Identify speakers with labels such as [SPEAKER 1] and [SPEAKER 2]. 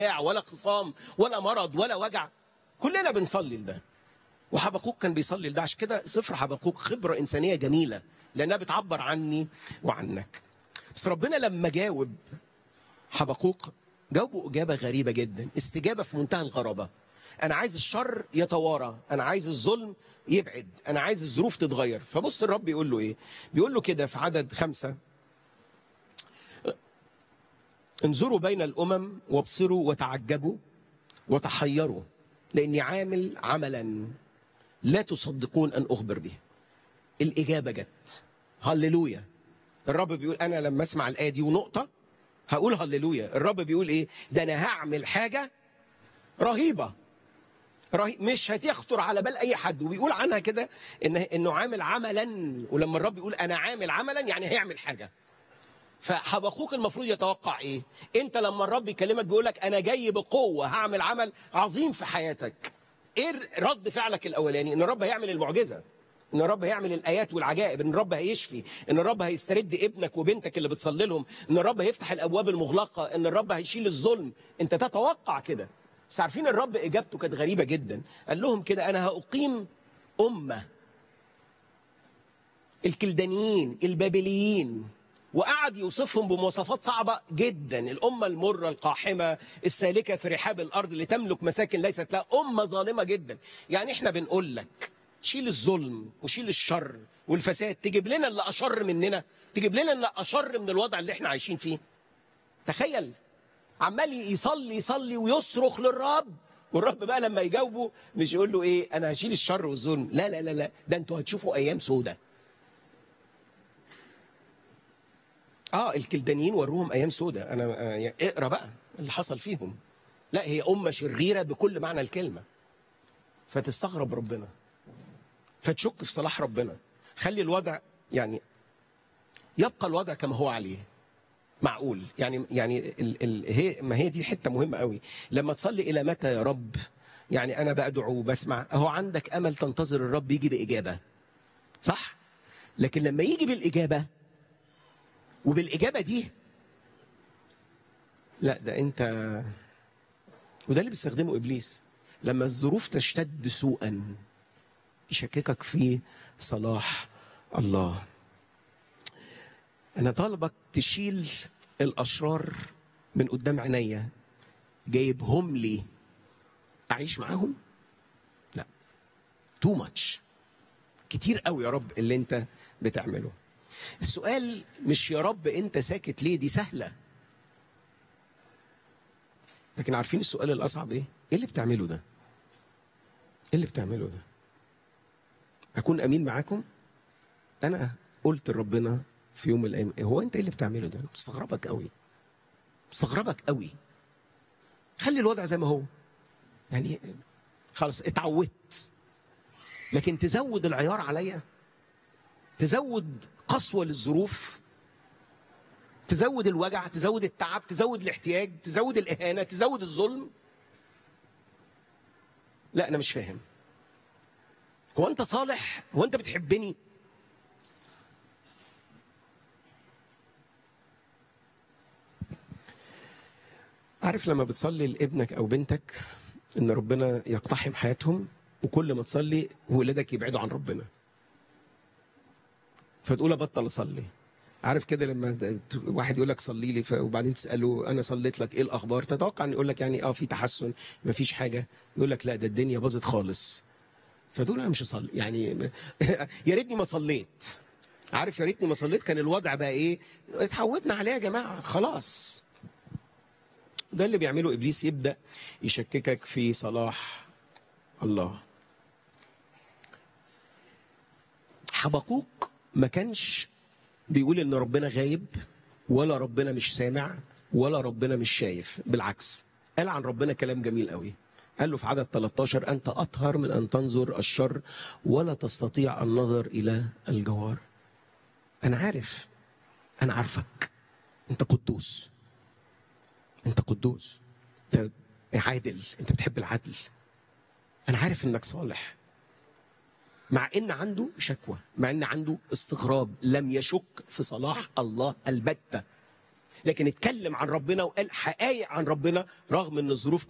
[SPEAKER 1] ولا خصام ولا مرض ولا وجع كلنا بنصلي لده وحبقوق كان بيصلي لده عشان كده سفر حبقوق خبرة إنسانية جميلة لأنها بتعبر عني وعنك بس ربنا لما جاوب حبقوق جاوبه إجابة غريبة جدا استجابة في منتهى الغرابة أنا عايز الشر يتوارى أنا عايز الظلم يبعد أنا عايز الظروف تتغير فبص الرب يقول له إيه بيقول له كده في عدد خمسة انظروا بين الأمم وابصروا وتعجبوا وتحيروا لأني عامل عملا لا تصدقون أن أخبر به الإجابة جت هللويا الرب بيقول أنا لما أسمع الآية دي ونقطة هقول هللويا الرب بيقول إيه ده أنا هعمل حاجة رهيبة رهيب مش هتخطر على بال أي حد وبيقول عنها كده إن إنه عامل عملا ولما الرب يقول أنا عامل عملا يعني هيعمل حاجة فحبقوق المفروض يتوقع ايه انت لما الرب يكلمك بيقول لك انا جاي بقوه هعمل عمل عظيم في حياتك ايه رد فعلك الاولاني ان الرب هيعمل المعجزه ان الرب هيعمل الايات والعجائب ان الرب هيشفي ان الرب هيسترد ابنك وبنتك اللي بتصلي لهم ان الرب هيفتح الابواب المغلقه ان الرب هيشيل الظلم انت تتوقع كده بس عارفين الرب اجابته كانت غريبه جدا قال لهم كده انا هاقيم امه الكلدانيين البابليين وقعد يوصفهم بمواصفات صعبة جدا الأمة المرة القاحمة السالكة في رحاب الأرض اللي تملك مساكن ليست لها أمة ظالمة جدا يعني إحنا بنقول لك شيل الظلم وشيل الشر والفساد تجيب لنا اللي أشر مننا تجيب لنا اللي أشر من الوضع اللي إحنا عايشين فيه تخيل عمال يصلي يصلي ويصرخ للرب والرب بقى لما يجاوبه مش يقول له ايه انا هشيل الشر والظلم لا لا لا لا ده انتوا هتشوفوا ايام سودة اه الكلدانيين وروهم ايام سودة انا آه يعني اقرا بقى اللي حصل فيهم لا هي امه شريره بكل معنى الكلمه فتستغرب ربنا فتشك في صلاح ربنا خلي الوضع يعني يبقى الوضع كما هو عليه معقول يعني يعني ال ال هي ما هي دي حته مهمه قوي لما تصلي الى متى يا رب يعني انا بدعو وبسمع اهو عندك امل تنتظر الرب يجي باجابه صح لكن لما يجي بالاجابه وبالاجابه دي لا ده انت وده اللي بيستخدمه ابليس لما الظروف تشتد سوءا يشككك في صلاح الله انا طالبك تشيل الاشرار من قدام عينيا جايبهم لي اعيش معاهم لا تو ماتش كتير قوي يا رب اللي انت بتعمله السؤال مش يا رب انت ساكت ليه دي سهله لكن عارفين السؤال الاصعب ايه ايه اللي بتعمله ده ايه اللي بتعمله ده اكون امين معاكم انا قلت لربنا في يوم من الايام هو انت ايه اللي بتعمله ده مستغربك قوي مستغربك قوي خلي الوضع زي ما هو يعني خلاص اتعودت لكن تزود العيار عليا تزود قسوة للظروف تزود الوجع تزود التعب تزود الاحتياج تزود الإهانة تزود الظلم لا أنا مش فاهم هو أنت صالح هو أنت بتحبني عارف لما بتصلي لابنك أو بنتك إن ربنا يقتحم حياتهم وكل ما تصلي ولادك يبعدوا عن ربنا فتقول ابطل اصلي عارف كده لما واحد يقول لك صلي لي وبعدين تساله انا صليت لك ايه الاخبار تتوقع ان يقول لك يعني اه في تحسن ما فيش حاجه يقول لك لا ده الدنيا باظت خالص فتقول انا مش هصلي يعني يا ريتني ما صليت عارف يا ريتني ما صليت كان الوضع بقى ايه اتعودنا عليه يا جماعه خلاص ده اللي بيعمله ابليس يبدا يشككك في صلاح الله حبقوق ما كانش بيقول ان ربنا غايب ولا ربنا مش سامع ولا ربنا مش شايف بالعكس قال عن ربنا كلام جميل قوي قال له في عدد 13 انت اطهر من ان تنظر الشر ولا تستطيع النظر الى الجوار انا عارف انا عارفك انت قدوس انت قدوس انت عادل انت بتحب العدل انا عارف انك صالح مع ان عنده شكوى مع ان عنده استغراب لم يشك في صلاح الله البتة لكن اتكلم عن ربنا وقال حقائق عن ربنا رغم ان الظروف